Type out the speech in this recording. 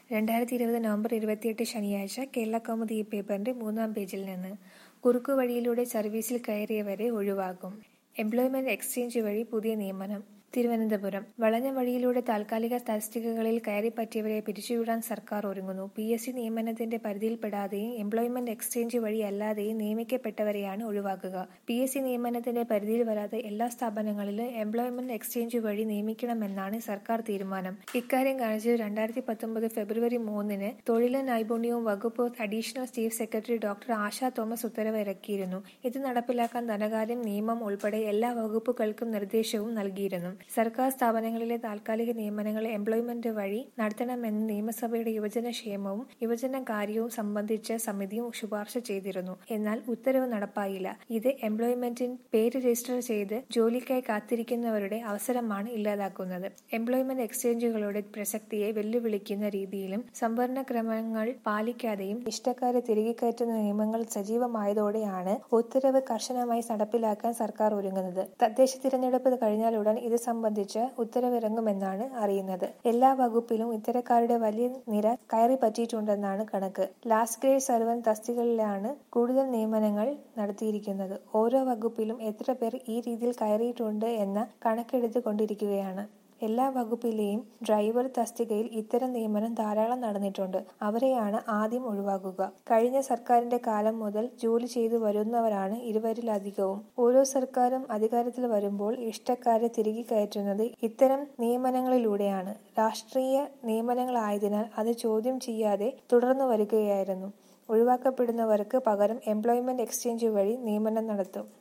രണ്ടായിരത്തി ഇരുപത് നവംബർ ഇരുപത്തിയെട്ട് ശനിയാഴ്ച കേരളകൗമുദി ഈ പേപ്പറിന്റെ മൂന്നാം പേജിൽ നിന്ന് കുറുക്കുവഴിയിലൂടെ സർവീസിൽ കയറിയവരെ ഒഴിവാക്കും എംപ്ലോയ്മെന്റ് എക്സ്ചേഞ്ച് വഴി പുതിയ നിയമനം തിരുവനന്തപുരം വളഞ്ഞ വഴിയിലൂടെ താൽക്കാലിക തസ്തികകളിൽ കയറിപ്പറ്റിയവരെ പിരിച്ചുവിടാൻ സർക്കാർ ഒരുങ്ങുന്നു പി എസ് സി നിയമനത്തിന്റെ പരിധിയിൽപ്പെടാതെയും എംപ്ലോയ്മെന്റ് എക്സ്ചേഞ്ച് വഴി അല്ലാതെയും നിയമിക്കപ്പെട്ടവരെയാണ് ഒഴിവാക്കുക പി എസ് സി നിയമനത്തിന്റെ പരിധിയിൽ വരാതെ എല്ലാ സ്ഥാപനങ്ങളിലും എംപ്ലോയ്മെന്റ് എക്സ്ചേഞ്ച് വഴി നിയമിക്കണമെന്നാണ് സർക്കാർ തീരുമാനം ഇക്കാര്യം കാണിച്ച് രണ്ടായിരത്തി പത്തൊമ്പത് ഫെബ്രുവരി മൂന്നിന് തൊഴിലും നൈപുണ്യവും വകുപ്പ് additional chief secretary doctor Asha Thomas ഉത്തരവ് ഇറക്കിയിരുന്നു ഇത് നടപ്പിലാക്കാൻ ധനകാര്യം നിയമം ഉൾപ്പെടെ എല്ലാ വകുപ്പുകൾക്കും നിർദ്ദേശവും നൽകിയിരുന്നു സർക്കാർ സ്ഥാപനങ്ങളിലെ താൽക്കാലിക നിയമനങ്ങൾ എംപ്ലോയ്മെന്റ് വഴി നടത്തണമെന്ന് നിയമസഭയുടെ യുവജനക്ഷേമവും യുവജനകാര്യവും സംബന്ധിച്ച സമിതിയും ശുപാർശ ചെയ്തിരുന്നു എന്നാൽ ഉത്തരവ് നടപ്പായില്ല ഇത് എംപ്ലോയ്മെന്റിന് പേര് രജിസ്റ്റർ ചെയ്ത് ജോലിക്കായി കാത്തിരിക്കുന്നവരുടെ അവസരമാണ് ഇല്ലാതാക്കുന്നത് എംപ്ലോയ്മെന്റ് എക്സ്ചേഞ്ചുകളുടെ പ്രസക്തിയെ വെല്ലുവിളിക്കുന്ന രീതിയിലും സംവരണ ക്രമങ്ങൾ പാലിക്കാതെയും ഇഷ്ടക്കാരെ തിരികെ കയറ്റുന്ന നിയമങ്ങൾ സജീവമായതോടെയാണ് ഉത്തരവ് കർശനമായി നടപ്പിലാക്കാൻ സർക്കാർ ഒരുങ്ങുന്നത് തദ്ദേശ തിരഞ്ഞെടുപ്പ് കഴിഞ്ഞാലുടൻ ഇത് സംബന്ധിച്ച് ഉത്തരവിറങ്ങുമെന്നാണ് അറിയുന്നത് എല്ലാ വകുപ്പിലും ഇത്തരക്കാരുടെ വലിയ നിര കയറി പറ്റിയിട്ടുണ്ടെന്നാണ് കണക്ക് ലാസ്റ്റ് ഗ്രേഡ് സർവൻ തസ്തികകളിലാണ് കൂടുതൽ നിയമനങ്ങൾ നടത്തിയിരിക്കുന്നത് ഓരോ വകുപ്പിലും എത്ര പേർ ഈ രീതിയിൽ കയറിയിട്ടുണ്ട് എന്ന കണക്കെടുത്തു കൊണ്ടിരിക്കുകയാണ് എല്ലാ വകുപ്പിലെയും ഡ്രൈവർ തസ്തികയിൽ ഇത്തരം നിയമനം ധാരാളം നടന്നിട്ടുണ്ട് അവരെയാണ് ആദ്യം ഒഴിവാക്കുക കഴിഞ്ഞ സർക്കാരിന്റെ കാലം മുതൽ ജോലി ചെയ്തു വരുന്നവരാണ് ഇരുവരിലധികവും ഓരോ സർക്കാരും അധികാരത്തിൽ വരുമ്പോൾ ഇഷ്ടക്കാരെ തിരികെ കയറ്റുന്നത് ഇത്തരം നിയമനങ്ങളിലൂടെയാണ് രാഷ്ട്രീയ നിയമനങ്ങളായതിനാൽ അത് ചോദ്യം ചെയ്യാതെ തുടർന്നു വരികയായിരുന്നു ഒഴിവാക്കപ്പെടുന്നവർക്ക് പകരം എംപ്ലോയ്മെന്റ് എക്സ്ചേഞ്ച് വഴി നിയമനം നടത്തും